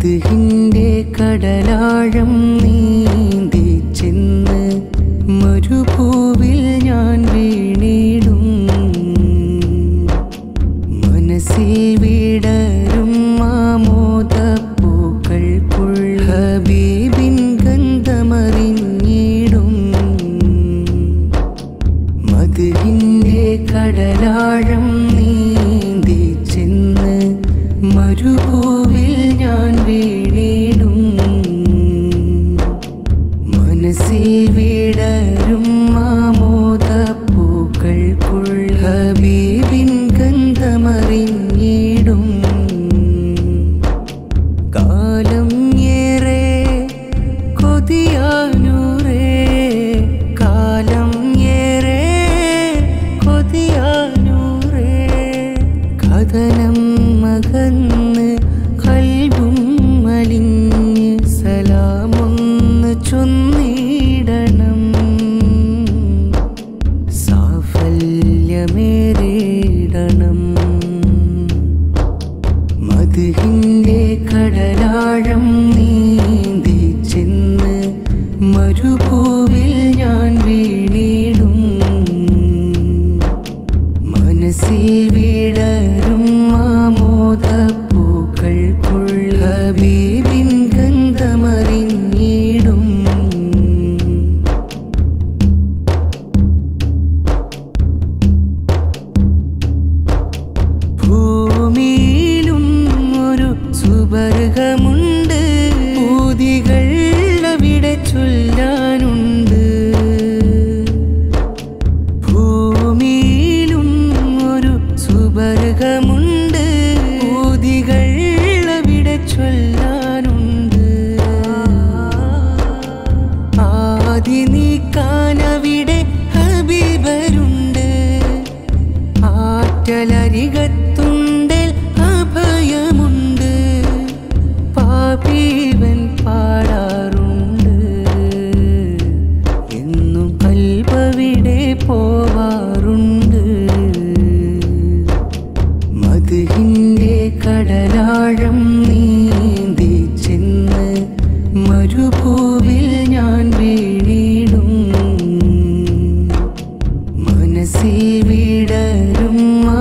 മധുഹിൻ്റെ കടലാഴം നീന്തി ചെന്ന് മരുഭൂവിൽ ഞാൻ വീണിടും മനസ്സിൽ വിടരും മാമോദപ്പൂക്കൾക്കുള്ള ഹബീബിൻ ഗന്ധമറിഞ്ഞിടും മധുഹിൻ്റെ കടലാഴം നീന്തി ചെന്ന് മരുഭൂവിൽ ഞാൻ വീണിടും മനസ്സിൽ വിടരും മാമോദപ്പൂക്കൾക്കുള്ള ഹബീബിൻ ഗന്ധമറിഞ്ഞിടും കാലം ഏറെ കൊതിയാനൂറേ കാലം ഏറെ കൊതിയാനൂറേ കഥനം മകന്ന് കൽബും മലിഞ്ഞ് സലാമൊന്ന് ചൊന്നിടണം സാഫല്യമേറിടണം മധുഹിൻ്റെ കടലാഴം നീന്തി ചെന്ന് മരുഭൂവിൽ ഞാൻ വീണിടും മനസ്സിൽ വിടരും മാമോദപ്പൂക്കൾക്കുള്ള ഹബീബിൻ ഗന്ധമറിഞ്ഞിടും ഭൂമിയിലും ഒരു സുവർഗമുണ്ട് ഊതികൾ അവിടെ ചൊല്ലാനുണ്ട് ഭൂമിയിലും ഒരു സുവർഗമുണ്ട് ഊതികൾ അവിടെ ചൊല്ലാനുണ്ട് ആദി നീക്കാനവിടെ ഹബീബരുണ്ട് ആറ്റലരികത്തുണ്ടിൽ അഭയമുണ്ട് പാപീവൻ പാടാറുണ്ട് എന്നും കൽപവിടെ പോവാറുണ്ട് മധുഹിൻ്റെ കടലാഴം നീന്തി ചെന്ന് മരുഭൂവിൽ ഞാൻ വീണിടും മനസ്സിൽ വിടരും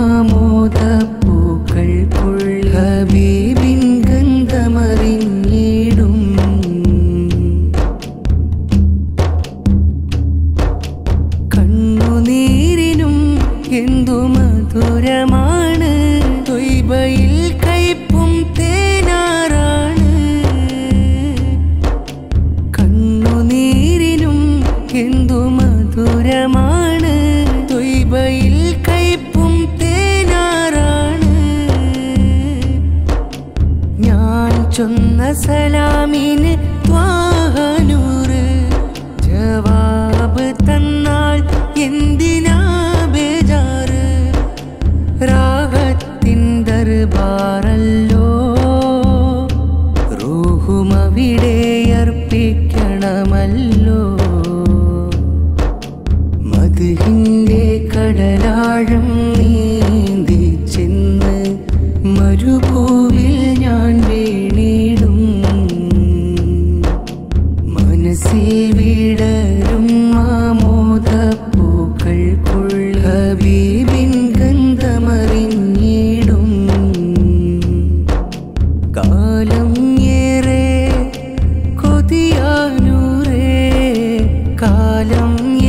മാമോദപ്പൂക്കൾക്കുള്ള ഹബീബിൻ ഗന്ധമറിഞ്ഞിടും കണ്ണുനീരിനും എന്തു മധുരമാണ് തൊയ്ബയിൽ കയ്പും തേനാറാണ് കണ്ണുനീരിനും എന്തു മധുരമാണ് തൊയ്ബയിൽ കയ്പും തേനാറാണ് ഞാൻ ചൊന്ന സലാമിന് ത്വാഹനൂറ് ജവാബ് തന്നാൽ എന്തിനാ ബേജാറ് രാഗത്തിൻ ദർബാറല്ലോ റൂഹും അവിടെ അർപ്പിക്കണമല്ലോ മധുഹിൻ്റെ കടലാഴം നീന്തി ചെന്ന് മരുഭൂവിൽ ഞാൻ വീണിടും മനസ്സിൽ വിടരും മാമോദപ്പൂക്കൾക്കുള്ള ഹബീബിൻ ഗന്ധമറിഞ്ഞിടും കാലം ഏറെ കൊതിയാനൂറേ കാലം